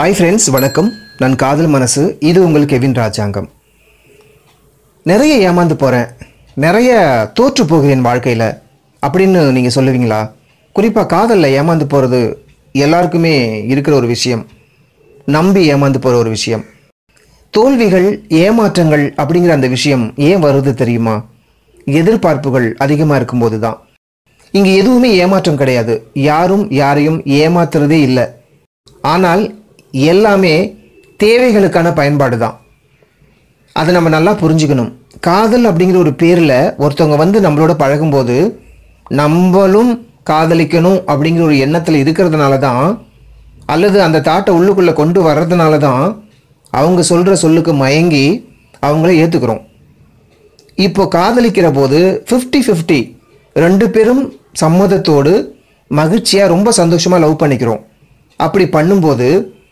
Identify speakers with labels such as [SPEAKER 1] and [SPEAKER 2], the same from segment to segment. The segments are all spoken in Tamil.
[SPEAKER 1] ஹாய் ஃப்ரெண்ட்ஸ் வணக்கம் நான் காதல் மனசு இது உங்கள் கெவின் ராஜாங்கம் நிறைய ஏமாந்து போகிறேன் நிறைய தோற்று போகிறேன் வாழ்க்கையில் அப்படின்னு நீங்கள் சொல்லுவீங்களா குறிப்பாக காதலில் ஏமாந்து போகிறது எல்லாருக்குமே இருக்கிற ஒரு விஷயம் நம்பி ஏமாந்து போகிற ஒரு விஷயம் தோல்விகள் ஏமாற்றங்கள் அப்படிங்கிற அந்த விஷயம் ஏன் வருது தெரியுமா எதிர்பார்ப்புகள் அதிகமாக இருக்கும்போது தான் இங்கே எதுவுமே ஏமாற்றம் கிடையாது யாரும் யாரையும் ஏமாத்துறதே இல்லை ஆனால் எல்லாமே தேவைகளுக்கான பயன்பாடு தான் அதை நம்ம நல்லா புரிஞ்சுக்கணும் காதல் அப்படிங்கிற ஒரு பேரில் ஒருத்தவங்க வந்து நம்மளோட பழகும்போது நம்மளும் காதலிக்கணும் அப்படிங்கிற ஒரு எண்ணத்தில் இருக்கிறதுனால தான் அல்லது அந்த தாட்டை உள்ளுக்குள்ளே கொண்டு வர்றதுனால தான் அவங்க சொல்கிற சொல்லுக்கு மயங்கி அவங்கள ஏற்றுக்கிறோம் இப்போ காதலிக்கிற போது ஃபிஃப்டி ஃபிஃப்டி ரெண்டு பேரும் சம்மதத்தோடு மகிழ்ச்சியாக ரொம்ப சந்தோஷமாக லவ் பண்ணிக்கிறோம் அப்படி பண்ணும்போது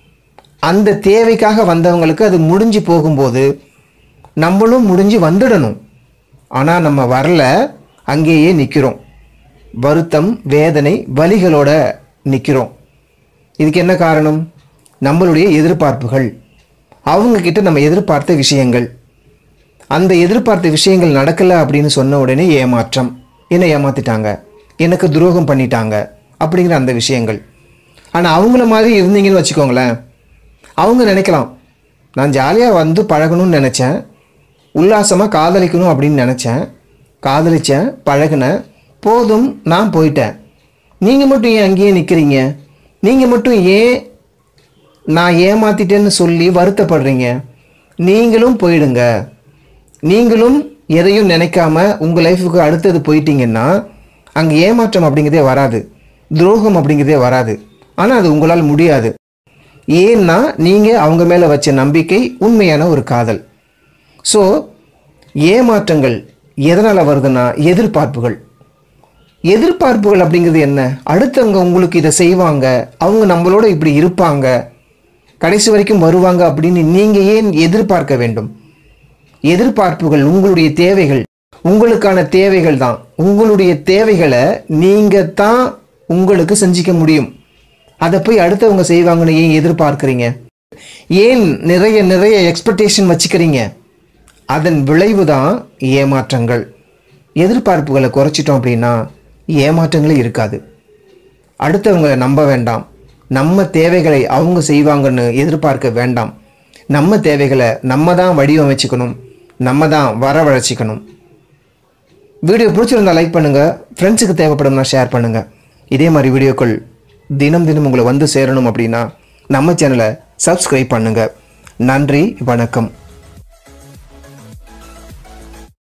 [SPEAKER 1] அந்த தேவைக்காக வந்தவங்களுக்கு அது முடிஞ்சு போகும்போது நம்மளும் முடிஞ்சு வந்துடணும் ஆனால் நம்ம வரல அங்கேயே நிற்கிறோம் வருத்தம் வேதனை வலிகளோட நிற்கிறோம் இதுக்கு என்ன காரணம் நம்மளுடைய எதிர்பார்ப்புகள் அவங்க கிட்ட நம்ம எதிர்பார்த்த விஷயங்கள் அந்த எதிர்பார்த்த விஷயங்கள் நடக்கலை அப்படின்னு சொன்ன உடனே ஏமாற்றம் என்னை ஏமாத்திட்டாங்க எனக்கு துரோகம் பண்ணிட்டாங்க அப்படிங்கிற அந்த விஷயங்கள் ஆனால் அவங்கள மாதிரி இருந்தீங்கன்னு வச்சுக்கோங்களேன் அவங்க நினைக்கலாம் நான் ஜாலியாக வந்து பழகணும்னு நினச்சேன் உல்லாசமாக காதலிக்கணும் அப்படின்னு நினச்சேன் காதலிச்சேன் பழகினேன் போதும் நான் போயிட்டேன் நீங்கள் மட்டும் ஏன் அங்கேயே நிற்கிறீங்க நீங்கள் மட்டும் ஏன் நான் ஏமாத்திட்டேன்னு சொல்லி வருத்தப்படுறீங்க நீங்களும் போயிடுங்க நீங்களும் எதையும் நினைக்காம உங்கள் லைஃபுக்கு அடுத்தது போயிட்டீங்கன்னா அங்கே ஏமாற்றம் அப்படிங்கிறதே வராது துரோகம் அப்படிங்கிறதே வராது ஆனால் அது உங்களால் முடியாது ஏன்னா நீங்கள் அவங்க மேலே வச்ச நம்பிக்கை உண்மையான ஒரு காதல் ஸோ ஏமாற்றங்கள் எதனால் வருதுன்னா எதிர்பார்ப்புகள் எதிர்பார்ப்புகள் அப்படிங்கிறது என்ன அடுத்தவங்க உங்களுக்கு இதை செய்வாங்க அவங்க நம்மளோட இப்படி இருப்பாங்க கடைசி வரைக்கும் வருவாங்க அப்படின்னு நீங்கள் ஏன் எதிர்பார்க்க வேண்டும் எதிர்பார்ப்புகள் உங்களுடைய தேவைகள் உங்களுக்கான தேவைகள் தான் உங்களுடைய தேவைகளை நீங்கள் தான் உங்களுக்கு செஞ்சிக்க முடியும் அதை போய் அடுத்தவங்க செய்வாங்கன்னு ஏன் எதிர்பார்க்குறீங்க ஏன் நிறைய நிறைய எக்ஸ்பெக்டேஷன் வச்சுக்கிறீங்க அதன் விளைவு தான் ஏமாற்றங்கள் எதிர்பார்ப்புகளை குறைச்சிட்டோம் அப்படின்னா ஏமாற்றங்களே இருக்காது அடுத்தவங்களை நம்ப வேண்டாம் நம்ம தேவைகளை அவங்க செய்வாங்கன்னு எதிர்பார்க்க வேண்டாம் நம்ம தேவைகளை நம்ம தான் வடிவமைச்சுக்கணும் நம்ம தான் வரவழைச்சிக்கணும் வீடியோ பிடிச்சிருந்தா லைக் பண்ணுங்கள் ஃப்ரெண்ட்ஸுக்கு தேவைப்படும்னா ஷேர் பண்ணுங்கள் இதே மாதிரி வீடியோக்கள் தினம் தினம் உங்களை வந்து சேரணும் அப்படின்னா நம்ம சேனலை சப்ஸ்கிரைப் பண்ணுங்கள் நன்றி வணக்கம்